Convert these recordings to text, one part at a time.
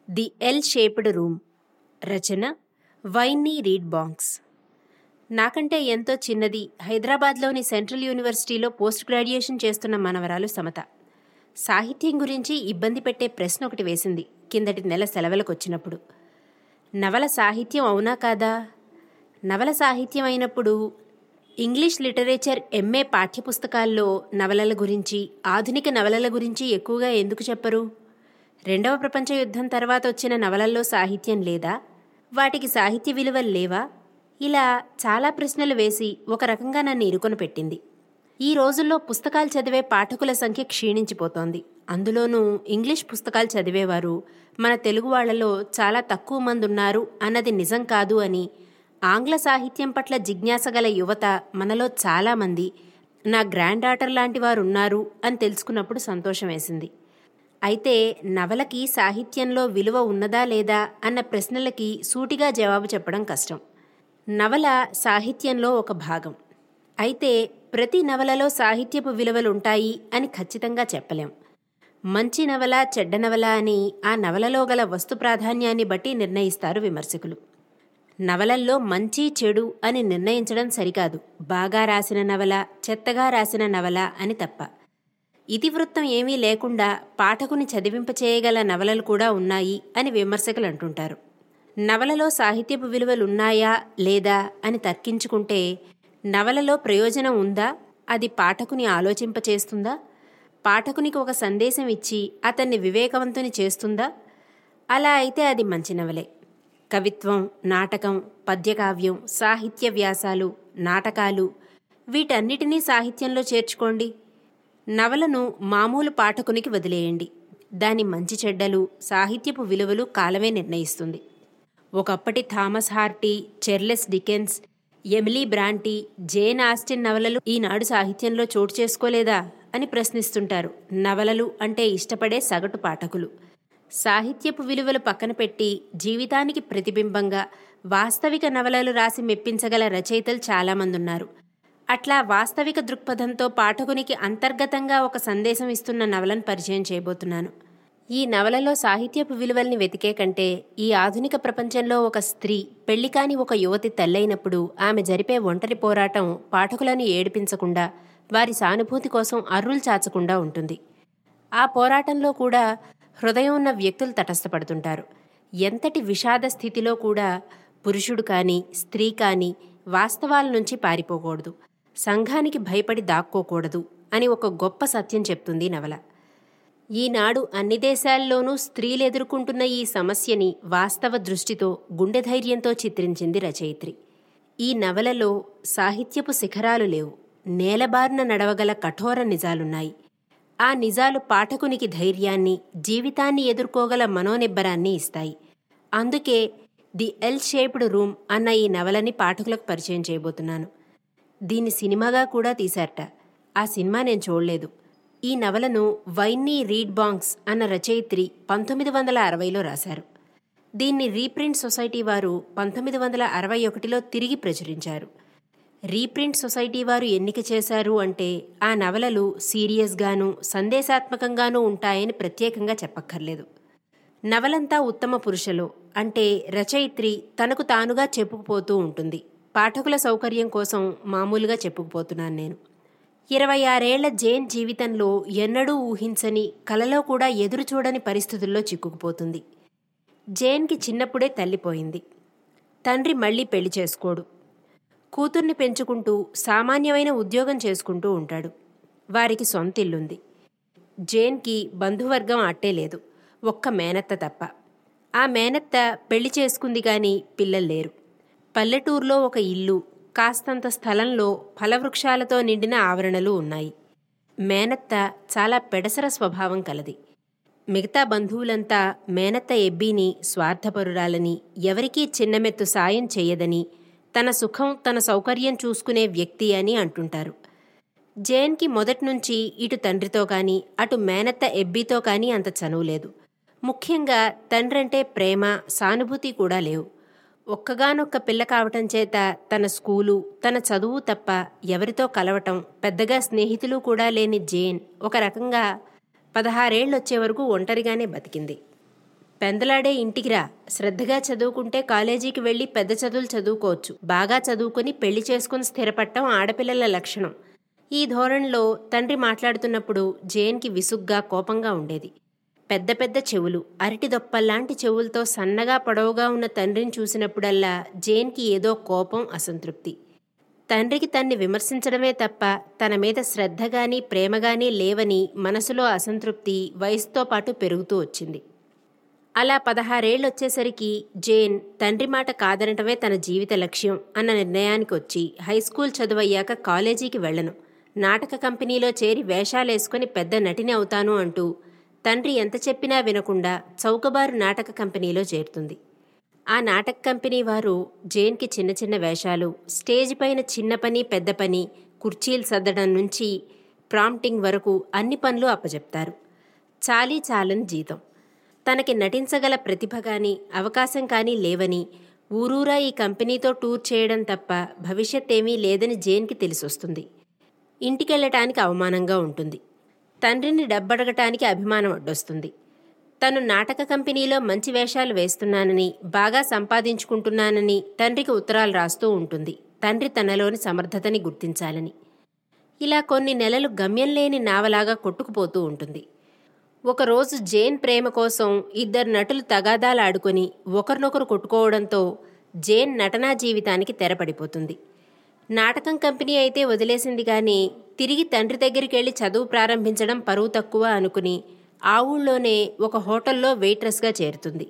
the L shaped room రచన Lynne Reid Banks నాకంటే ఎంతో చిన్నది హైదరాబాద్లోని సెంట్రల్ యూనివర్సిటీలో పోస్ట్ గ్రాడ్యుయేషన్ చేస్తున్న మనవరాలు సమత సాహిత్యం గురించి ఇబ్బంది పెట్టే ప్రశ్న ఒకటి వేసింది కిందటి నెల సెలవులకు వచ్చినప్పుడు నవల సాహిత్యం అవునా కాదా నవల సాహిత్యం అయినప్పుడు ఇంగ్లీష్ లిటరేచర్ ఎంఏ పాఠ్యపుస్తకాల్లో నవలల గురించి ఆధునిక నవలల గురించి ఎక్కువగా ఎందుకు చెప్పరు రెండవ ప్రపంచ యుద్ధం తర్వాత వచ్చిన నవలల్లో సాహిత్యం లేదా వాటికి సాహిత్య విలువలు లేవా ఇలా చాలా ప్రశ్నలు వేసి ఒక రకంగా నన్ను ఇరుకొని పెట్టింది ఈ రోజుల్లో పుస్తకాలు చదివే పాఠకుల సంఖ్య క్షీణించిపోతోంది అందులోనూ ఇంగ్లీష్ పుస్తకాలు చదివేవారు మన తెలుగు వాళ్లలో చాలా తక్కువ మంది ఉన్నారు అన్నది నిజం కాదు అని ఆంగ్ల సాహిత్యం పట్ల జిజ్ఞాస గల యువత మనలో చాలామంది నా గ్రాండ్ డాటర్ లాంటి వారు ఉన్నారు అని తెలుసుకున్నప్పుడు సంతోషం వేసింది అయితే నవలకి సాహిత్యంలో విలువ ఉన్నదా లేదా అన్న ప్రశ్నలకి సూటిగా జవాబు చెప్పడం కష్టం నవల సాహిత్యంలో ఒక భాగం అయితే ప్రతి నవలలో సాహిత్యపు విలువలుంటాయి అని ఖచ్చితంగా చెప్పలేం మంచి నవల చెడ్డ నవల అని ఆ నవలలో గల వస్తు ప్రాధాన్యాన్ని బట్టి నిర్ణయిస్తారు విమర్శకులు నవలల్లో మంచి చెడు అని నిర్ణయించడం సరికాదు బాగా రాసిన నవల చెత్తగా రాసిన నవల అని తప్ప ఇతివృత్తం ఏమీ లేకుండా పాఠకుని చదివింపచేయగల నవలలు కూడా ఉన్నాయి అని విమర్శకులు అంటుంటారు నవలలో సాహిత్యపు విలువలున్నాయా లేదా అని తర్కించుకుంటే నవలలో ప్రయోజనం ఉందా అది పాఠకుని ఆలోచింపచేస్తుందా పాఠకునికి ఒక సందేశం ఇచ్చి అతన్ని వివేకవంతుని చేస్తుందా అలా అయితే అది మంచి నవలే కవిత్వం నాటకం పద్యకావ్యం సాహిత్య వ్యాసాలు నాటకాలు వీటన్నిటినీ సాహిత్యంలో చేర్చుకోండి నవలను మామూలు పాఠకునికి వదిలేయండి దాని మంచి చెడ్డలు సాహిత్యపు విలువలు కాలమే నిర్ణయిస్తుంది ఒకప్పటి Thomas Hardy Charles Dickens Emily Bronte Jane Austen నవలలు ఈనాడు సాహిత్యంలో చోటు చేసుకోలేదా అని ప్రశ్నిస్తుంటారు నవలలు అంటే ఇష్టపడే సగటు పాఠకులు సాహిత్యపు విలువలు పక్కన పెట్టి జీవితానికి ప్రతిబింబంగా వాస్తవిక నవలలు రాసి మెప్పించగల రచయితలు చాలామంది ఉన్నారు అట్లా వాస్తవిక దృక్పథంతో పాఠకునికి అంతర్గతంగా ఒక సందేశం ఇస్తున్న నవలను పరిచయం చేయబోతున్నాను ఈ నవలలో సాహిత్యపు విలువల్ని వెతికే కంటే ఈ ఆధునిక ప్రపంచంలో ఒక స్త్రీ పెళ్లికాని ఒక యువతి తల్లైనప్పుడు ఆమె జరిపే ఒంటరి పోరాటం పాఠకులను ఏడిపించకుండా వారి సానుభూతి కోసం అర్రులు చాచకుండా ఉంటుంది ఆ పోరాటంలో కూడా హృదయం ఉన్న వ్యక్తులు తటస్థపడుతుంటారు ఎంతటి విషాద స్థితిలో కూడా పురుషుడు కానీ స్త్రీ కానీ వాస్తవాల నుంచి పారిపోకూడదు సంఘానికి భయపడి దాక్కోకూడదు అని ఒక గొప్ప సత్యం చెప్తుంది నవల ఈనాడు అన్ని దేశాల్లోనూ స్త్రీలు ఎదుర్కొంటున్న ఈ సమస్యని వాస్తవ దృష్టితో గుండె ధైర్యంతో చిత్రించింది రచయిత్రి ఈ నవలలో సాహిత్యపు శిఖరాలు లేవు నేలబారిన నడవగల కఠోర నిజాలున్నాయి ఆ నిజాలు పాఠకునికి ధైర్యాన్ని జీవితాన్ని ఎదుర్కోగల మనోనిబ్బరాన్ని ఇస్తాయి అందుకే ది ఎల్ షేప్డ్ రూమ్ అన్న ఈ నవలని పాఠకులకు పరిచయం చేయబోతున్నాను దీన్ని సినిమాగా కూడా తీశారట ఆ సినిమా నేను చూడలేదు ఈ నవలను వైన్నీ రీడ్ బాంక్స్ అన్న రచయిత్రి పంతొమ్మిది వందల అరవైలో రాశారు దీన్ని రీప్రింట్ సొసైటీ వారు పంతొమ్మిది వందల అరవై ఒకటిలో తిరిగి ప్రచురించారు రీప్రింట్ సొసైటీ వారు ఎన్నిక చేశారు అంటే ఆ నవలలు సీరియస్గానూ సందేశాత్మకంగానూ ఉంటాయని ప్రత్యేకంగా చెప్పక్కర్లేదు నవలంతా ఉత్తమ పురుషలో అంటే రచయిత్రి తనకు తానుగా చెప్పుకుపోతూ ఉంటుంది పాఠకుల సౌకర్యం కోసం మామూలుగా చెప్పుకుపోతున్నాను నేను ఇరవై ఆరేళ్ల జేన్ జీవితంలో ఎన్నడూ ఊహించని కలలో కూడా ఎదురు చూడని పరిస్థితుల్లో చిక్కుకుపోతుంది జేన్కి చిన్నప్పుడే తల్లిపోయింది తండ్రి మళ్ళీ పెళ్లి చేసుకోడు కూతుర్ని పెంచుకుంటూ సామాన్యమైన ఉద్యోగం చేసుకుంటూ ఉంటాడు వారికి సొంతిల్లుంది జేన్కి బంధువర్గం అట్టే లేదు ఒక్క మేనత్త తప్ప ఆ మేనత్త పెళ్లి చేసుకుంది గాని పిల్లలు లేరు పల్లెటూరులో ఒక ఇల్లు కాస్తంత స్థలంలో ఫలవృక్షాలతో నిండిన ఆవరణలు ఉన్నాయి మేనత్త చాలా పెడసర స్వభావం కలది మిగతా బంధువులంతా మేనత్త ఎబ్బీని స్వార్థపరురాలని ఎవరికీ చిన్నమెత్తు సాయం చెయ్యదని తన సుఖం తన సౌకర్యం చూసుకునే వ్యక్తి అని అంటుంటారు జేన్కి మొదట్నుంచి ఇటు తండ్రితో కానీ అటు మేనత్త ఎబ్బీతో కానీ అంత చనువు లేదు ముఖ్యంగా తండ్రంటే ప్రేమ సానుభూతి కూడా లేవు ఒక్కగానొక్క పిల్ల కావటం చేత తన స్కూలు తన చదువు తప్ప ఎవరితో కలవటం పెద్దగా స్నేహితులు కూడా లేని జేన్ ఒక రకంగా పదహారేళ్ళొచ్చే వరకు ఒంటరిగానే బతికింది పెందలాడే ఇంటికి రా శ్రద్ధగా చదువుకుంటే కాలేజీకి వెళ్ళి పెద్ద చదువులు చదువుకోవచ్చు బాగా చదువుకుని పెళ్లి చేసుకుని స్థిరపడటం ఆడపిల్లల లక్షణం ఈ ధోరణిలో తండ్రి మాట్లాడుతున్నప్పుడు జేన్కి విసుగ్గా కోపంగా ఉండేది పెద్ద పెద్ద చెవులు అరటి దొప్పల్లాంటి చెవులతో సన్నగా పొడవుగా ఉన్న తండ్రిని చూసినప్పుడల్లా జేన్కి ఏదో కోపం అసంతృప్తి తండ్రికి తన్ని విమర్శించడమే తప్ప తన మీద శ్రద్ధగాని ప్రేమగాని లేవని మనసులో అసంతృప్తి వయసుతో పాటు పెరుగుతూ వచ్చింది అలా పదహారేళ్ళొచ్చేసరికి జేన్ తండ్రి మాట కాదనటమే తన జీవిత లక్ష్యం అన్న నిర్ణయానికి వచ్చి హైస్కూల్ చదువయ్యాక కాలేజీకి వెళ్ళను నాటక కంపెనీలో చేరి వేషాలేసుకుని పెద్ద నటిని అవుతాను అంటూ తండ్రి ఎంత చెప్పినా వినకుండా చౌకబారు నాటక కంపెనీలో చేరుతుంది ఆ నాటక కంపెనీ వారు జేన్కి చిన్న చిన్న వేషాలు స్టేజ్ పైన చిన్న పని పెద్ద పని కుర్చీలు సర్దడం నుంచి ప్రాంప్టింగ్ వరకు అన్ని పనులు అప్పచెప్తారు చాలీ చాలని జీతం తనకి నటించగల ప్రతిభ కానీ అవకాశం కానీ లేవని ఊరూరా ఈ కంపెనీతో టూర్ చేయడం తప్ప భవిష్యత్ ఏమీ లేదని జేన్కి తెలిసొస్తుంది ఇంటికెళ్ళటానికి అవమానంగా ఉంటుంది తండ్రిని డబ్బడగటానికి అభిమానం అడ్డొస్తుంది తను నాటక కంపెనీలో మంచి వేషాలు వేస్తున్నానని బాగా సంపాదించుకుంటున్నానని తండ్రికి ఉత్తరాలు రాస్తూ ఉంటుంది తండ్రి తనలోని సమర్థతని గుర్తించాలని ఇలా కొన్ని నెలలు గమ్యం లేని నావలాగా కొట్టుకుపోతూ ఉంటుంది ఒకరోజు జేన్ ప్రేమ కోసం ఇద్దరు నటులు తగాదాలాడుకొని ఒకరినొకరు కొట్టుకోవడంతో జేన్ నటనా జీవితానికి తెరపడిపోతుంది నాటకం కంపెనీ అయితే వదిలేసింది కానీ తిరిగి తండ్రి దగ్గరికి వెళ్ళి చదువు ప్రారంభించడం పరువు తక్కువ అనుకుని ఆ ఊళ్ళోనే ఒక హోటల్లో వెయిట్రెస్గా చేరుతుంది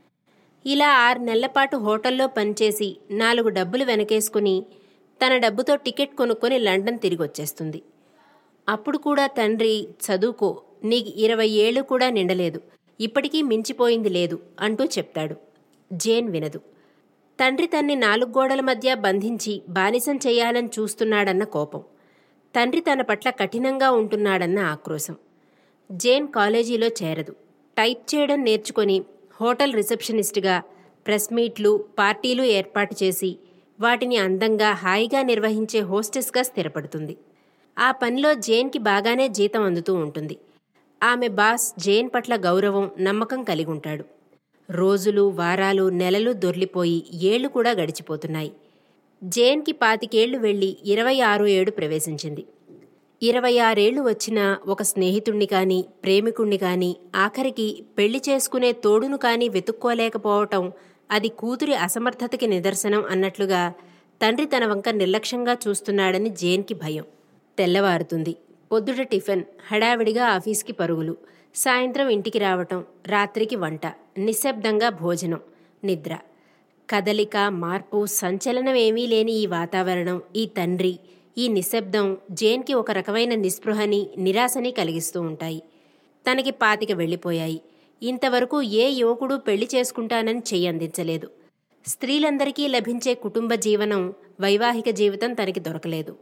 ఇలా ఆరు నెలల పాటు హోటల్లో పనిచేసి నాలుగు డబ్బులు వెనకేసుకుని తన డబ్బుతో టికెట్ కొనుక్కొని లండన్ తిరిగి వచ్చేస్తుంది అప్పుడు కూడా తండ్రి చదువుకో నీకు ఇరవై ఏళ్ళు కూడా నిండలేదు ఇప్పటికీ మించిపోయింది లేదు అంటూ చెప్తాడు జేన్ వినదు తండ్రి తన్ని నాలుగు గోడల మధ్య బంధించి బానిసం చేయాలని చూస్తున్నాడన్న కోపం తండ్రి తన పట్ల కఠినంగా ఉంటున్నాడన్న ఆక్రోశం జేన్ కాలేజీలో చేరదు టైప్ చేయడం నేర్చుకొని హోటల్ రిసెప్షనిస్ట్గా ప్రెస్ మీట్లు పార్టీలు ఏర్పాటు చేసి వాటిని అందంగా హాయిగా నిర్వహించే హోస్టెస్గా స్థిరపడుతుంది ఆ పనిలో జేన్కి బాగానే జీతం అందుతూ ఉంటుంది ఆమె బాస్ జేన్ పట్ల గౌరవం నమ్మకం కలిగి ఉంటాడు రోజులు వారాలు నెలలు దొర్లిపోయి ఏళ్లు కూడా గడిచిపోతున్నాయి జేన్కి పాతికేళ్లు వెళ్ళి ఇరవై ఆరో ఏడు ప్రవేశించింది ఇరవై ఆరేళ్లు వచ్చిన ఒక స్నేహితుణ్ణి కాని ప్రేమికుణ్ణి కాని ఆఖరికి పెళ్లి చేసుకునే తోడును కాని వెతుక్కోలేకపోవటం అది కూతురి అసమర్థతకి నిదర్శనం అన్నట్లుగా తండ్రి తన వంక నిర్లక్ష్యంగా చూస్తున్నాడని జేన్కి భయం తెల్లవారుతుంది పొద్దుట టిఫిన్ హడావిడిగా ఆఫీస్కి పరుగులు సాయంత్రం ఇంటికి రావటం రాత్రికి వంట నిశ్శబ్దంగా భోజనం నిద్ర కదలిక మార్పు సంచలనం ఏమీ లేని ఈ వాతావరణం ఈ తండ్రి ఈ నిశ్శబ్దం జేన్కి ఒక రకమైన నిస్పృహని నిరాశని కలిగిస్తూ ఉంటాయి తనకి పాతిక వెళ్ళిపోయాయి ఇంతవరకు ఏ యువకుడు పెళ్లి చేసుకుంటానని చెయ్యి అందించలేదు స్త్రీలందరికీ లభించే కుటుంబ జీవనం వైవాహిక జీవితం తనకి దొరకలేదు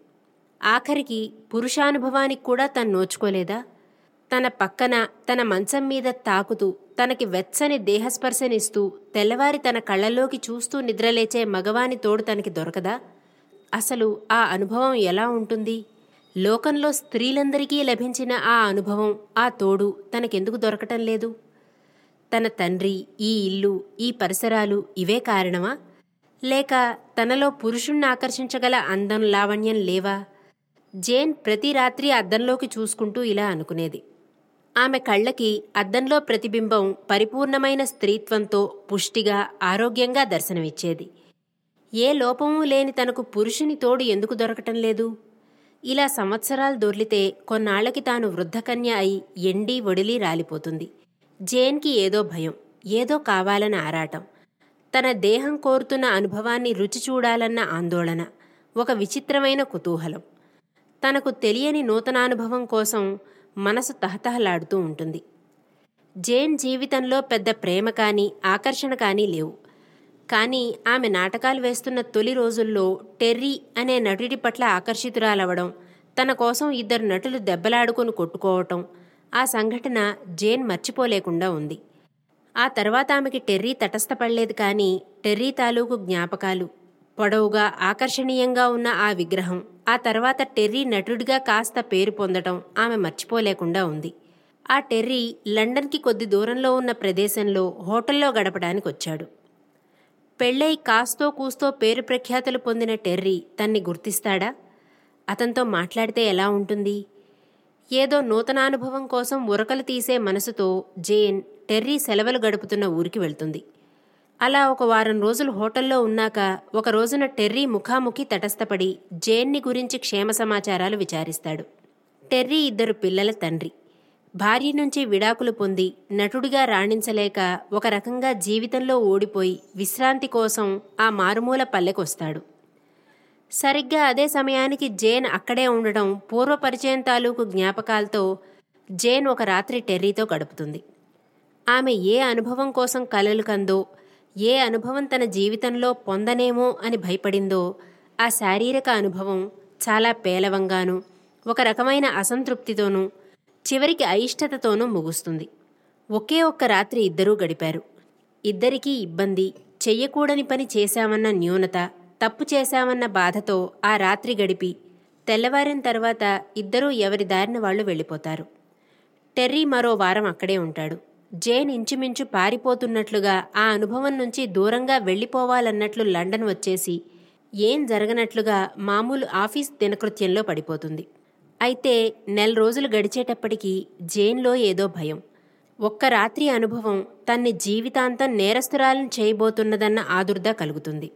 ఆఖరికి పురుషానుభవానికి కూడా తను నోచుకోలేదా తన పక్కన తన మంచం మీద తాకుతూ తనకి వెచ్చని దేహస్పర్శనిస్తూ తెల్లవారి తన కళ్ళలోకి చూస్తూ నిద్రలేచే మగవాని తోడు తనకి దొరకదా అసలు ఆ అనుభవం ఎలా ఉంటుంది లోకంలో స్త్రీలందరికీ లభించిన ఆ అనుభవం ఆ తోడు తనకెందుకు దొరకటం లేదు తన తండ్రి ఈ ఇల్లు ఈ పరిసరాలు ఇవే కారణమా లేక తనలో పురుషుణ్ణి ఆకర్షించగల అందం లావణ్యం లేవా జేన్ ప్రతి రాత్రి అద్దంలోకి చూసుకుంటూ ఇలా అనుకునేది ఆమె కళ్ళకి అద్దంలో ప్రతిబింబం పరిపూర్ణమైన స్త్రీత్వంతో పుష్టిగా ఆరోగ్యంగా దర్శనమిచ్చేది ఏ లోపమూ లేని తనకు పురుషుని తోడు ఎందుకు దొరకటం లేదు ఇలా సంవత్సరాలు దొర్లితే కొన్నాళ్లకి తాను వృద్ధకన్య అయి ఎండి ఒడిలి రాలిపోతుంది జేన్కి ఏదో భయం ఏదో కావాలన్న ఆరాటం తన దేహం కోరుతున్న అనుభవాన్ని రుచి చూడాలన్న ఆందోళన ఒక విచిత్రమైన కుతూహలం తనకు తెలియని నూతనానుభవం కోసం మనసు తహతహలాడుతూ ఉంటుంది జేన్ జీవితంలో పెద్ద ప్రేమ కానీ ఆకర్షణ కానీ లేవు కానీ ఆమె నాటకాలు వేస్తున్న తొలి రోజుల్లో టెర్రీ అనే నటుడి పట్ల ఆకర్షితురాలవడం తన కోసం ఇద్దరు నటులు దెబ్బలాడుకొని కొట్టుకోవటం ఆ సంఘటన జేన్ మర్చిపోలేకుండా ఉంది ఆ తర్వాత ఆమెకి టెర్రీ తటస్థపడలేదు కానీ టెర్రీ తాలూకు జ్ఞాపకాలు పొడవుగా ఆకర్షణీయంగా ఉన్న ఆ విగ్రహం ఆ తర్వాత టెర్రీ నటుడిగా కాస్త పేరు పొందటం ఆమె మర్చిపోలేకుండా ఉంది ఆ టెర్రీ లండన్కి కొద్ది దూరంలో ఉన్న ప్రదేశంలో హోటల్లో గడపడానికి వచ్చాడు పెళ్ళై కాస్తో కూస్తో పేరు ప్రఖ్యాతులు పొందిన టెర్రీ తన్ని గుర్తిస్తాడా అతనితో మాట్లాడితే ఎలా ఉంటుంది ఏదో నూతనానుభవం కోసం ఉరకలు తీసే మనసుతో జేన్ టెర్రీ సెలవులు గడుపుతున్న ఊరికి వెళ్తుంది అలా ఒక వారం రోజులు హోటల్లో ఉన్నాక ఒక రోజున టెర్రీ ముఖాముఖి తటస్థపడి జేన్ని గురించి క్షేమ సమాచారాలు విచారిస్తాడు టెర్రీ ఇద్దరు పిల్లల తండ్రి భార్య నుంచి విడాకులు పొంది నటుడిగా రాణించలేక ఒక రకంగా జీవితంలో ఓడిపోయి విశ్రాంతి కోసం ఆ మారుమూల పల్లెకొస్తాడు సరిగ్గా అదే సమయానికి జేన్ అక్కడే ఉండడం పూర్వ పరిచయం తాలూకు జ్ఞాపకాలతో జేన్ ఒక రాత్రి టెర్రీతో గడుపుతుంది ఆమె ఏ అనుభవం కోసం కలలు కందో ఏ అనుభవం తన జీవితంలో పొందనేమో అని భయపడిందో ఆ శారీరక అనుభవం చాలా పేలవంగాను ఒక రకమైన అసంతృప్తితోనూ చివరికి అయిష్టతతోనూ ముగుస్తుంది ఒకే ఒక్క రాత్రి ఇద్దరూ గడిపారు ఇద్దరికీ ఇబ్బంది చెయ్యకూడని పని చేశామన్న న్యూనత తప్పు చేశామన్న బాధతో ఆ రాత్రి గడిపి తెల్లవారిన తర్వాత ఇద్దరూ ఎవరి దారిన వాళ్ళు వెళ్ళిపోతారు టెర్రీ మరో వారం అక్కడే ఉంటాడు జేన్ ఇంచుమించు పారిపోతున్నట్లుగా ఆ అనుభవం నుంచి దూరంగా వెళ్ళిపోవాలన్నట్లు లండన్ వచ్చేసి ఏం జరగనట్లుగా మామూలు ఆఫీస్ దినకృత్యంలో పడిపోతుంది అయితే నెల రోజులు గడిచేటప్పటికీ జేన్లో ఏదో భయం ఒక్క రాత్రి అనుభవం తన్ని జీవితాంతం నేరస్తురాలను చేయబోతున్నదన్న ఆదుర్ద కలుగుతుంది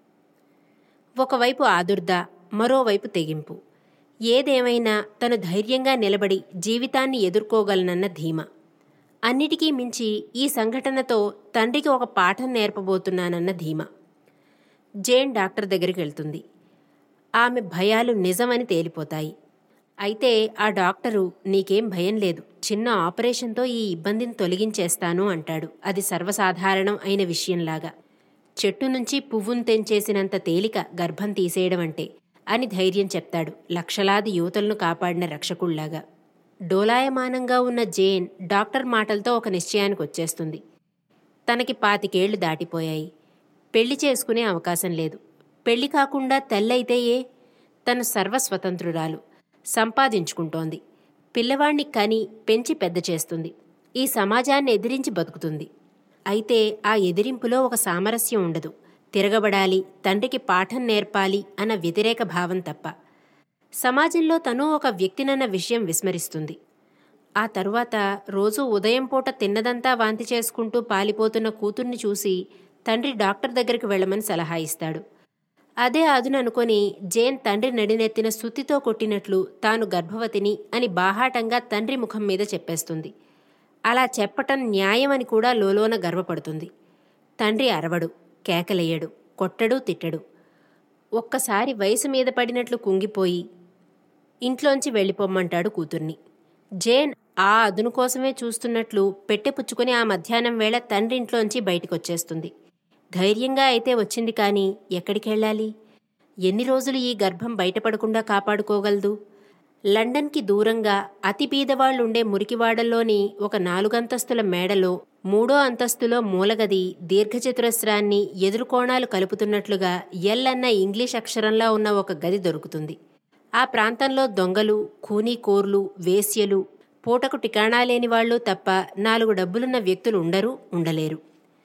ఒకవైపు ఆదుర్ద మరోవైపు తెగింపు ఏదేమైనా తను ధైర్యంగా నిలబడి జీవితాన్ని ఎదుర్కోగలనన్న ధీమ అన్నిటికీ మించి ఈ సంఘటనతో తండ్రికి ఒక పాఠం నేర్పబోతున్నానన్న ధీమ జేన్ డాక్టర్ దగ్గరికి వెళ్తుంది ఆమె భయాలు నిజమని తేలిపోతాయి అయితే ఆ డాక్టరు నీకేం భయం లేదు చిన్న ఆపరేషన్తో ఈ ఇబ్బందిని తొలగించేస్తాను అంటాడు అది సర్వసాధారణం అయిన విషయంలాగా చెట్టు నుంచి పువ్వును తెంచేసినంత తేలిక గర్భం తీసేయడం అంటే అని ధైర్యం చెప్తాడు లక్షలాది యువతలను కాపాడిన రక్షకుళ్లాగా డోలాయమానంగా ఉన్న జేన్ డాక్టర్ మాటలతో ఒక నిశ్చయానికి వచ్చేస్తుంది తనకి పాతికేళ్లు దాటిపోయాయి పెళ్లి చేసుకునే అవకాశం లేదు పెళ్లి కాకుండా తెల్లైతే ఏ తను సర్వస్వతంత్రురాలు సంపాదించుకుంటోంది పిల్లవాణ్ణి కని పెంచి పెద్ద చేస్తుంది ఈ సమాజాన్ని ఎదిరించి బతుకుతుంది అయితే ఆ ఎదిరింపులో ఒక సామరస్యం ఉండదు తిరగబడాలి తండ్రికి పాఠం నేర్పాలి అన్న వ్యతిరేక భావం తప్ప సమాజంలో తను ఒక వ్యక్తినన్న విషయం విస్మరిస్తుంది ఆ తరువాత రోజూ ఉదయం పూట తిన్నదంతా వాంతి చేసుకుంటూ పాలిపోతున్న కూతుర్ని చూసి తండ్రి డాక్టర్ దగ్గరికి వెళ్ళమని సలహా ఇస్తాడు అదే అదుననుకొని జేన్ తండ్రి నడినెత్తిన సుత్తితో కొట్టినట్లు తాను గర్భవతిని అని బాహాటంగా తండ్రి ముఖం మీద చెప్పేస్తుంది అలా చెప్పటం న్యాయమని కూడా లోలోన గర్వపడుతుంది తండ్రి అరవడు కేకలేయడు కొట్టడు తిట్టడు ఒక్కసారి వయసు మీద పడినట్లు కుంగిపోయి ఇంట్లోంచి వెళ్ళిపోమ్మంటాడు కూతుర్ని జేన్ ఆ అదును కోసమే చూస్తున్నట్లు పెట్టెపుచ్చుకుని ఆ మధ్యాహ్నం వేళ తండ్రి ఇంట్లోంచి బయటికొచ్చేస్తుంది ధైర్యంగా అయితే వచ్చింది కానీ ఎక్కడికెళ్ళాలి ఎన్ని రోజులు ఈ గర్భం బయటపడకుండా కాపాడుకోగలదు లండన్కి దూరంగా అతి బీదవాళ్లుండే మురికివాడల్లోని ఒక నాలుగంతస్తుల మేడలో మూడో అంతస్తులో మూలగది దీర్ఘచతురస్రాన్ని ఎదురుకోణాలు కలుపుతున్నట్లుగా ఎల్ అన్న ఇంగ్లీష్ అక్షరంలా ఉన్న ఒక గది దొరుకుతుంది ఆ ప్రాంతంలో దొంగలు కూనీకోర్లు వేశ్యలు పూటకు టికాణా లేని వాళ్ళు తప్ప నాలుగు డబ్బులున్న వ్యక్తులు ఉండరు ఉండలేరు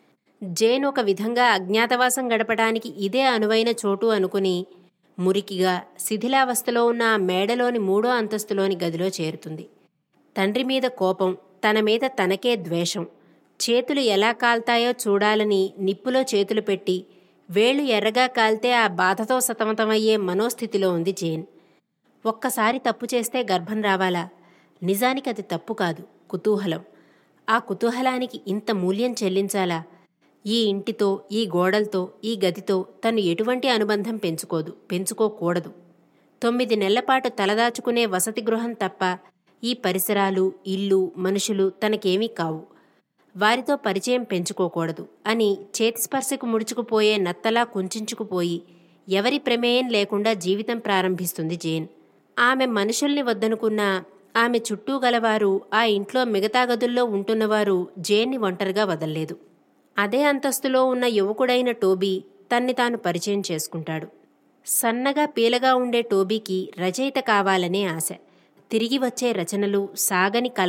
జేన్ ఒక విధంగా అజ్ఞాతవాసం గడపడానికి ఇదే అనువైన చోటు అనుకుని మురికిగా శిథిలావస్థలో ఉన్న ఆ మేడలోని మూడో అంతస్తులోని గదిలో చేరుతుంది తండ్రి మీద కోపం తన మీద తనకే ద్వేషం చేతులు ఎలా కాల్తాయో చూడాలని నిప్పులో చేతులు పెట్టి వేళ్లు ఎర్రగా కాల్తే ఆ బాధతో సతమతమయ్యే మనోస్థితిలో ఉంది జేన్ ఒక్కసారి తప్పు చేస్తే గర్భం రావాలా నిజానికి అది తప్పు కాదు కుతూహలం ఆ కుతూహలానికి ఇంత మూల్యం చెల్లించాలా ఈ ఇంటితో ఈ గోడలతో ఈ గదితో తను ఎటువంటి అనుబంధం పెంచుకోదు పెంచుకోకూడదు తొమ్మిది నెలలపాటు తలదాచుకునే వసతి గృహం తప్ప ఈ పరిసరాలు ఇల్లు మనుషులు తనకేమీ కావు వారితో పరిచయం పెంచుకోకూడదు అని చేతిస్పర్శకు ముడుచుకుపోయే నత్తలా కుంచుకుపోయి ఎవరి ప్రమేయం లేకుండా జీవితం ప్రారంభిస్తుంది జేన్ ఆమె మనుషుల్ని వద్దనుకున్నా ఆమె చుట్టూ గలవారు ఆ ఇంట్లో మిగతా గదుల్లో ఉంటున్నవారు జేన్ని ఒంటరిగా వదల్లేదు అదే అంతస్తులో ఉన్న యువకుడైన టోబీ తన్ని తాను పరిచయం చేసుకుంటాడు సన్నగా పీలగా ఉండే టోబీకి రచయిత కావాలనే ఆశ తిరిగి వచ్చే రచనలు సాగని కలం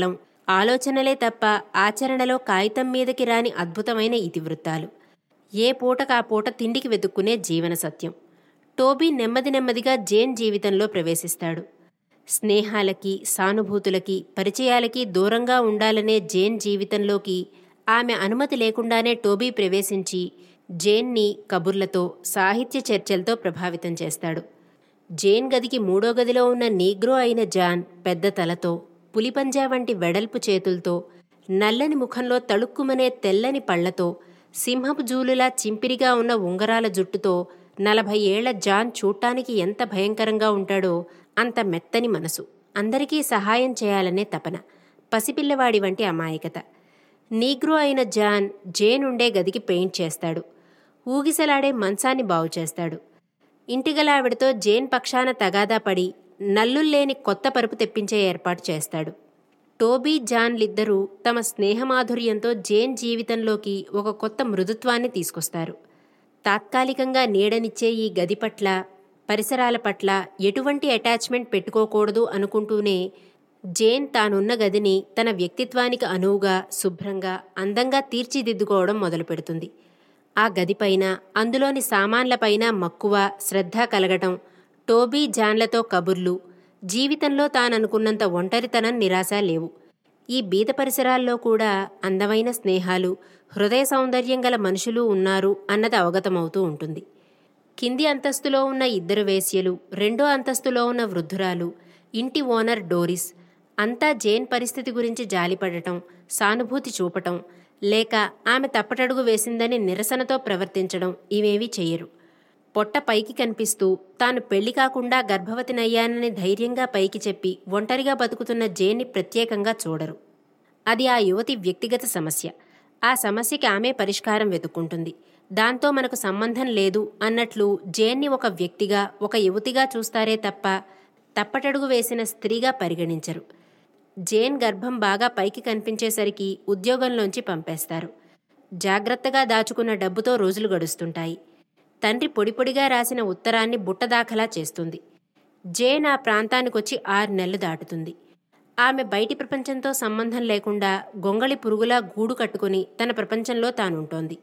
ఆలోచనలే తప్ప ఆచరణలో కాగితం మీదకి రాని అద్భుతమైన ఇతివృత్తాలు ఏ పూటకా పూట తిండికి వెతుక్కునే జీవన సత్యం టోబీ నెమ్మది నెమ్మదిగా జేన్ జీవితంలో ప్రవేశిస్తాడు స్నేహాలకి సానుభూతులకి పరిచయాలకి దూరంగా ఉండాలనే జేన్ జీవితంలోకి ఆమె అనుమతి లేకుండానే టోబీ ప్రవేశించి జేన్ని కబుర్లతో సాహిత్య చర్చలతో ప్రభావితం చేస్తాడు జేన్ గదికి మూడో గదిలో ఉన్న నీగ్రో అయిన జాన్ పెద్ద తలతో పులిపంజా వంటి వెడల్పు చేతులతో నల్లని ముఖంలో తళుక్కుమనే తెల్లని పళ్లతో సింహపు జూలులా చింపిరిగా ఉన్న ఉంగరాల జుట్టుతో నలభై ఏళ్ల జాన్ చూడటానికి ఎంత భయంకరంగా ఉంటాడో అంత మెత్తని మనసు అందరికీ సహాయం చేయాలనే తపన పసిపిల్లవాడి వంటి అమాయకత నీగ్రో అయిన జాన్ జేన్ ఉండే గదికి పెయింట్ చేస్తాడు ఊగిసలాడే మంచాన్ని బాగు చేస్తాడు ఇంటిగలావిడతో జేన్ పక్షాన తగాదా పడి నల్లుల్లేని కొత్త పరుపు తెప్పించే ఏర్పాటు చేస్తాడు టోబీ జాన్లిద్దరూ తమ స్నేహమాధుర్యంతో జేన్ జీవితంలోకి ఒక కొత్త మృదుత్వాన్ని తీసుకొస్తారు తాత్కాలికంగా నీడనిచ్చే ఈ గది పట్ల పరిసరాల పట్ల ఎటువంటి అటాచ్మెంట్ పెట్టుకోకూడదు అనుకుంటూనే జేన్ తానున్న గదిని తన వ్యక్తిత్వానికి అనువుగా శుభ్రంగా అందంగా తీర్చిదిద్దుకోవడం మొదలుపెడుతుంది ఆ గదిపైన అందులోని సామాన్లపైన మక్కువ శ్రద్ధ కలగటం టోబీ జాన్లతో కబుర్లు జీవితంలో తాననుకున్నంత ఒంటరితనం నిరాశ లేవు ఈ బీద పరిసరాల్లో కూడా అందమైన స్నేహాలు హృదయ సౌందర్యం గల మనుషులు ఉన్నారు అన్నది అవగతమవుతూ ఉంటుంది కింది అంతస్తులో ఉన్న ఇద్దరు వేశ్యలు రెండో అంతస్తులో ఉన్న వృద్ధురాలు ఇంటి ఓనర్ డోరిస్ అంతా జేన్ పరిస్థితి గురించి జాలిపడటం సానుభూతి చూపటం లేక ఆమె తప్పటడుగు వేసిందని నిరసనతో ప్రవర్తించడం ఇవేవీ చెయ్యరు పొట్ట పైకి కనిపిస్తూ తాను పెళ్లి కాకుండా గర్భవతినయ్యానని ధైర్యంగా పైకి చెప్పి ఒంటరిగా బతుకుతున్న జేన్ని ప్రత్యేకంగా చూడరు అది ఆ యువతి వ్యక్తిగత సమస్య ఆ సమస్యకి ఆమె పరిష్కారం వెతుక్కుంటుంది దాంతో మనకు సంబంధం లేదు అన్నట్లు జేన్ని ఒక వ్యక్తిగా ఒక యువతిగా చూస్తారే తప్ప తప్పటడుగు వేసిన స్త్రీగా పరిగణించరు జేన్ గర్భం బాగా పైకి కనిపించేసరికి ఉద్యోగంలోంచి పంపేస్తారు జాగ్రత్తగా దాచుకున్న డబ్బుతో రోజులు గడుస్తుంటాయి తండ్రి పొడిపొడిగా రాసిన ఉత్తరాన్ని బుట్టదాఖలా చేస్తుంది జేన్ ఆ ప్రాంతానికొచ్చి ఆరు నెలలు దాటుతుంది ఆమె బయటి ప్రపంచంతో సంబంధం లేకుండా గొంగళి పురుగులా గూడు కట్టుకుని తన ప్రపంచంలో తానుంటోంది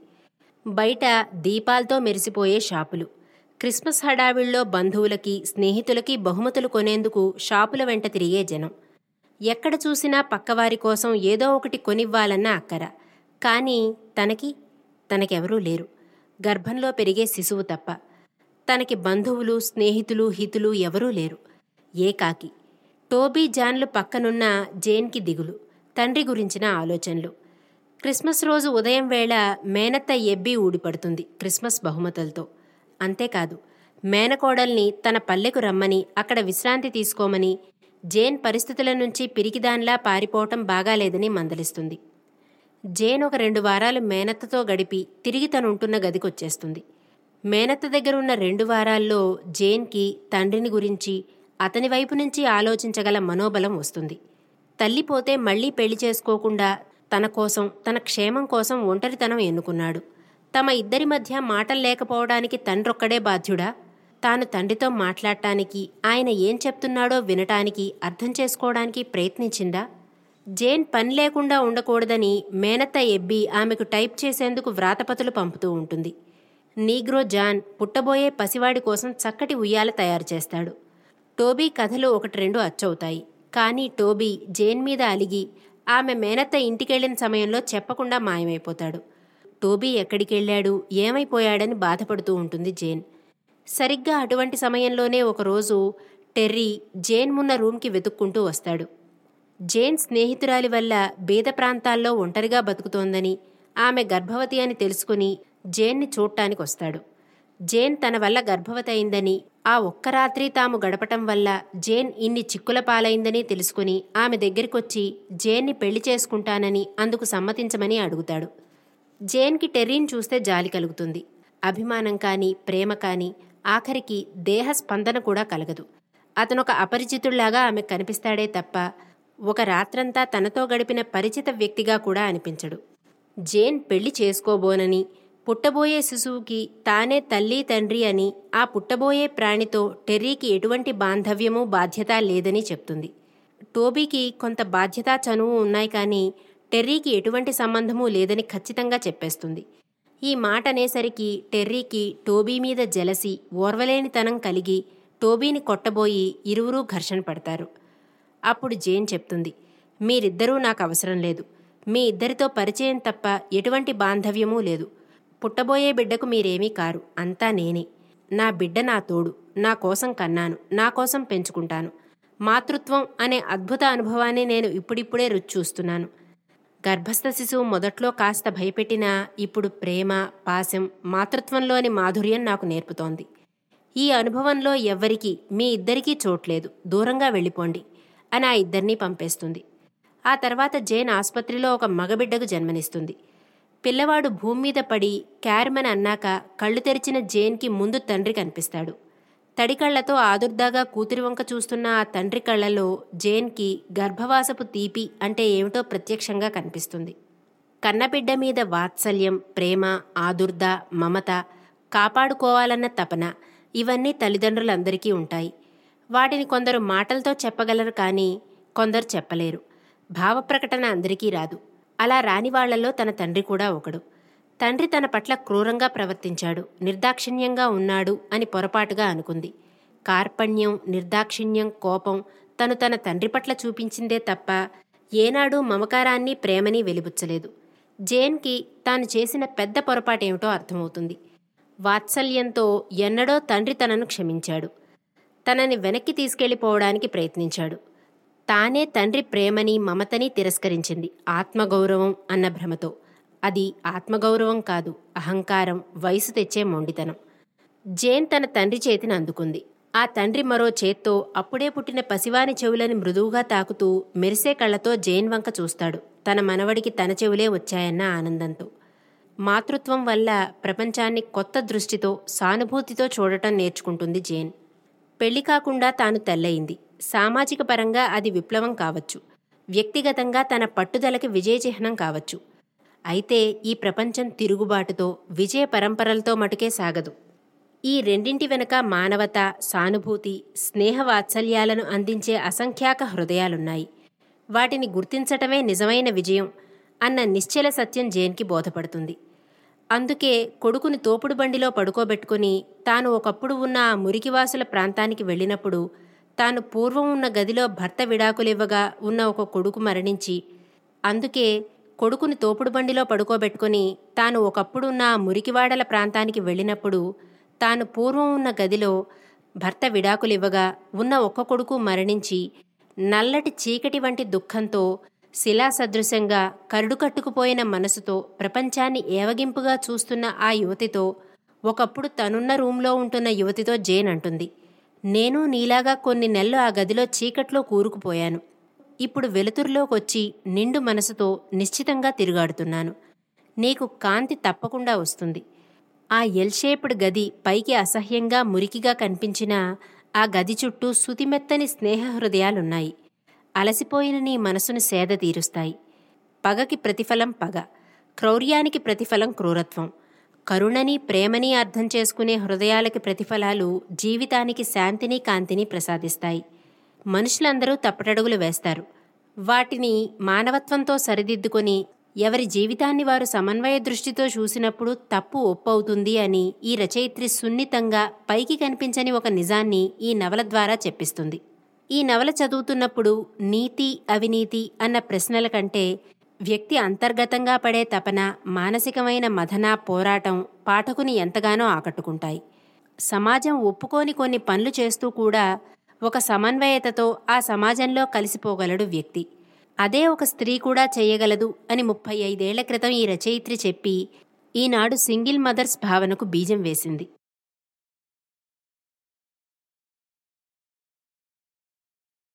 బయట దీపాలతో మెరిసిపోయే షాపులు క్రిస్మస్ హడావిళ్ళలో బంధువులకి స్నేహితులకి బహుమతులు కొనేందుకు షాపుల వెంట తిరిగే జనం ఎక్కడ చూసినా పక్కవారి కోసం ఏదో ఒకటి కొనివ్వాలన్న అక్కర కానీ తనకి తనకెవరూ లేరు గర్భంలో పెరిగే శిశువు తప్ప తనకి బంధువులు స్నేహితులు హితులు ఎవరూ లేరు ఏకాకి టోబీ జాన్లు పక్కనున్న జేన్కి దిగులు తండ్రి గురించిన ఆలోచనలు క్రిస్మస్ రోజు ఉదయం వేళ మేనత్త ఎబ్బి ఊడిపడుతుంది క్రిస్మస్ బహుమతులతో అంతేకాదు మేనకోడల్ని తన పల్లెకు రమ్మని అక్కడ విశ్రాంతి తీసుకోమని జేన్ పరిస్థితుల నుంచి పిరికిదాన్లా పారిపోవటం బాగాలేదని మందలిస్తుంది జేన్ ఒక రెండు వారాలు మేనత్తతో గడిపి తిరిగి తనుంటున్న గదికొచ్చేస్తుంది మేనత్త దగ్గరున్న రెండు వారాల్లో జేన్కి తండ్రిని గురించి అతని వైపు నుంచి ఆలోచించగల మనోబలం వస్తుంది తల్లిపోతే మళ్లీ పెళ్లి చేసుకోకుండా తన కోసం తన క్షేమం కోసం ఒంటరితనం ఎన్నుకున్నాడు తమ ఇద్దరి మధ్య మాటలు లేకపోవడానికి తండ్రొక్కడే బాధ్యుడా తాను తండ్రితో మాట్లాడటానికి ఆయన ఏం చెప్తున్నాడో వినటానికి అర్థం చేసుకోవడానికి ప్రయత్నించిందా జేన్ పని లేకుండా ఉండకూడదని మేనత్త ఎబ్బి ఆమెకు టైప్ చేసేందుకు వ్రాతపతులు పంపుతూ ఉంటుంది నీగ్రో జాన్ పుట్టబోయే పసివాడి కోసం చక్కటి ఉయ్యాల తయారు చేస్తాడు టోబీ కథలు ఒకటి రెండు అచ్చవుతాయి కానీ టోబీ జేన్ మీద అలిగి ఆమె మేనత్త ఇంటికెళ్లిన సమయంలో చెప్పకుండా మాయమైపోతాడు టోబీ ఎక్కడికెళ్ళాడు ఏమైపోయాడని బాధపడుతూ ఉంటుంది జేన్ సరిగ్గా అటువంటి సమయంలోనే ఒకరోజు టెర్రీ జేన్ ఉన్న రూమ్కి వెతుక్కుంటూ వస్తాడు జేన్ స్నేహితురాలి వల్ల బీద ప్రాంతాల్లో ఒంటరిగా బతుకుతోందని ఆమె గర్భవతి అని తెలుసుకుని జేన్ని చూడటానికి వస్తాడు జేన్ తన వల్ల గర్భవతి అయిందని ఆ ఒక్క రాత్రి తాము గడపటం వల్ల జేన్ ఇన్ని చిక్కుల పాలైందని తెలుసుకుని ఆమె దగ్గరికొచ్చి జేన్ని పెళ్లి చేసుకుంటానని అందుకు సమ్మతించమని అడుగుతాడు జేన్కి టెర్రీని చూస్తే జాలి కలుగుతుంది అభిమానం కానీ ప్రేమ కానీ ఆఖరికి దేహ స్పందన కూడా కలగదు అతనొక అపరిచితుళ్లాగా ఆమె కనిపిస్తాడే తప్ప ఒక రాత్రంతా తనతో గడిపిన పరిచిత వ్యక్తిగా కూడా అనిపించడు జేన్ పెళ్లి చేసుకోబోనని పుట్టబోయే శిశువుకి తానే తల్లి తండ్రి అని ఆ పుట్టబోయే ప్రాణితో టెర్రీకి ఎటువంటి బాంధవ్యమూ బాధ్యత లేదని చెప్తుంది టోబీకి కొంత బాధ్యతా చనువు ఉన్నాయి కానీ టెర్రీకి ఎటువంటి సంబంధమూ లేదని ఖచ్చితంగా చెప్పేస్తుంది ఈ మాట అనేసరికి టెర్రీకి టోబీ మీద జలసి ఓర్వలేనితనం కలిగి టోబీని కొట్టబోయి ఇరువురూ ఘర్షణ పడతారు అప్పుడు జేన్ చెప్తుంది మీరిద్దరూ నాకు అవసరం లేదు మీ ఇద్దరితో పరిచయం తప్ప ఎటువంటి బాంధవ్యమూ లేదు పుట్టబోయే బిడ్డకు మీరేమీ కారు అంతా నేనే నా బిడ్డ నా తోడు నా కోసం కన్నాను నా కోసం పెంచుకుంటాను మాతృత్వం అనే అద్భుత అనుభవాన్ని నేను ఇప్పుడిప్పుడే రుచి చూస్తున్నాను గర్భస్థ శిశువు మొదట్లో కాస్త భయపెట్టినా ఇప్పుడు ప్రేమ పాశం మాతృత్వంలోని మాధుర్యం నాకు నేర్పుతోంది ఈ అనుభవంలో ఎవ్వరికీ మీ ఇద్దరికీ చోట్లేదు దూరంగా వెళ్ళిపోండి అని ఆ ఇద్దరినీ పంపేస్తుంది ఆ తర్వాత జైన్ ఆసుపత్రిలో ఒక మగబిడ్డకు జన్మనిస్తుంది పిల్లవాడు భూమి మీద పడి క్యారమని అన్నాక కళ్ళు తెరిచిన జేన్కి ముందు తండ్రి కనిపిస్తాడు తడి కళ్లతో ఆదుర్దాగా కూతురి వంక చూస్తున్న ఆ తండ్రి కళ్ళలో జేన్కి గర్భవాసపు తీపి అంటే ఏమిటో ప్రత్యక్షంగా కనిపిస్తుంది కన్నబిడ్డ మీద వాత్సల్యం ప్రేమ ఆదుర్ద మమత కాపాడుకోవాలన్న తపన ఇవన్నీ తల్లిదండ్రులందరికీ ఉంటాయి వాటిని కొందరు మాటలతో చెప్పగలరు కానీ కొందరు చెప్పలేరు భావప్రకటన అందరికీ రాదు అలా రాని వాళ్లలో తన తండ్రి కూడా ఒకడు తండ్రి తన పట్ల క్రూరంగా ప్రవర్తించాడు నిర్దాక్షిణ్యంగా ఉన్నాడు అని పొరపాటుగా అనుకుంది కార్పణ్యం నిర్దాక్షిణ్యం కోపం తను తన తండ్రి పట్ల చూపించిందే తప్ప ఏనాడు మమకారాన్ని ప్రేమని వెలిబుచ్చలేదు జేన్కి తాను చేసిన పెద్ద పొరపాటేమిటో అర్థమవుతుంది వాత్సల్యంతో ఎన్నడో తండ్రి తనను క్షమించాడు తనని వెనక్కి తీసుకెళ్లిపోవడానికి ప్రయత్నించాడు తానే తండ్రి ప్రేమని మమతని తిరస్కరించింది ఆత్మగౌరవం అన్న భ్రమతో అది ఆత్మగౌరవం కాదు అహంకారం వయసు తెచ్చే మొండితనం జేన్ తన తండ్రి చేతిని అందుకుంది ఆ తండ్రి మరో చేత్తో అప్పుడే పుట్టిన పసివాని చెవులని మృదువుగా తాకుతూ మెరిసే కళ్లతో జేన్ వంక చూస్తాడు తన మనవడికి తన చెవులే వచ్చాయన్న ఆనందంతో మాతృత్వం వల్ల ప్రపంచాన్ని కొత్త దృష్టితో సానుభూతితో చూడటం నేర్చుకుంటుంది జేన్ పెళ్లి కాకుండా తాను తెల్లయింది సామాజిక పరంగా అది విప్లవం కావచ్చు వ్యక్తిగతంగా తన పట్టుదలకి విజయ చిహ్నం కావచ్చు అయితే ఈ ప్రపంచం తిరుగుబాటుతో విజయ పరంపరలతో మటుకే సాగదు ఈ రెండింటి వెనుక మానవత సానుభూతి స్నేహ వాత్సల్యాలను అందించే అసంఖ్యాక హృదయాలున్నాయి వాటిని గుర్తించటమే నిజమైన విజయం అన్న నిశ్చల సత్యం జేన్కి బోధపడుతుంది అందుకే కొడుకుని తోపుడు బండిలో పడుకోబెట్టుకుని తాను ఒకప్పుడు ఉన్న ఆ మురికివాసుల ప్రాంతానికి వెళ్ళినప్పుడు తాను పూర్వం ఉన్న గదిలో భర్త విడాకులివ్వగా ఉన్న ఒక కొడుకు మరణించి అందుకే కొడుకుని తోపుడు బండిలో పడుకోబెట్టుకుని తాను ఒకప్పుడు ఉన్న ఆ మురికివాడల ప్రాంతానికి వెళ్ళినప్పుడు తాను పూర్వం ఉన్న గదిలో భర్త విడాకులివ్వగా ఉన్న ఒక్క కొడుకు మరణించి నల్లటి చీకటి వంటి దుఃఖంతో శిలాసదృశంగా కరుడుకట్టుకుపోయిన మనసుతో ప్రపంచాన్ని ఏవగింపుగా చూస్తున్న ఆ యువతితో ఒకప్పుడు తనున్న రూంలో ఉంటున్న యువతితో జేన్ అంటుంది నేను నీలాగా కొన్ని నెలలు ఆ గదిలో చీకట్లో కూరుకుపోయాను ఇప్పుడు వెలుతురులోకొచ్చి నిండు మనసుతో నిశ్చితంగా తిరుగాడుతున్నాను నీకు కాంతి తప్పకుండా వస్తుంది ఆ ఎల్ షేప్డ్ గది పైకి అసహ్యంగా మురికిగా కనిపించినా ఆ గది చుట్టూ సుతిమెత్తని స్నేహ హృదయాలున్నాయి అలసిపోయిన నీ మనసును సేద తీరుస్తాయి పగకి ప్రతిఫలం పగ క్రౌర్యానికి ప్రతిఫలం క్రూరత్వం కరుణని ప్రేమని అర్థం చేసుకునే హృదయాలకి ప్రతిఫలాలు జీవితానికి శాంతిని కాంతిని ప్రసాదిస్తాయి మనుషులందరూ తప్పటడుగులు వేస్తారు వాటిని మానవత్వంతో సరిదిద్దుకొని ఎవరి జీవితాన్ని వారు సమన్వయ దృష్టితో చూసినప్పుడు తప్పు ఒప్పవుతుంది అని ఈ రచయిత్రి సున్నితంగా పైకి కనిపించని ఒక నిజాన్ని ఈ నవల ద్వారా చెప్పిస్తుంది ఈ నవల చదువుతున్నప్పుడు నీతి అవినీతి అన్న ప్రశ్నల కంటే వ్యక్తి అంతర్గతంగా పడే తపన మానసికమైన మదన పోరాటం పాఠకుని ఎంతగానో ఆకట్టుకుంటాయి సమాజం ఒప్పుకోని కొన్ని పనులు చేస్తూ కూడా ఒక సమన్వయతతో ఆ సమాజంలో కలిసిపోగలడు వ్యక్తి అదే ఒక స్త్రీ కూడా చేయగలదు అని ముప్పై ఐదేళ్ల క్రితం ఈ రచయిత్రి చెప్పి ఈనాడు సింగిల్ మదర్స్ భావనకు బీజం వేసింది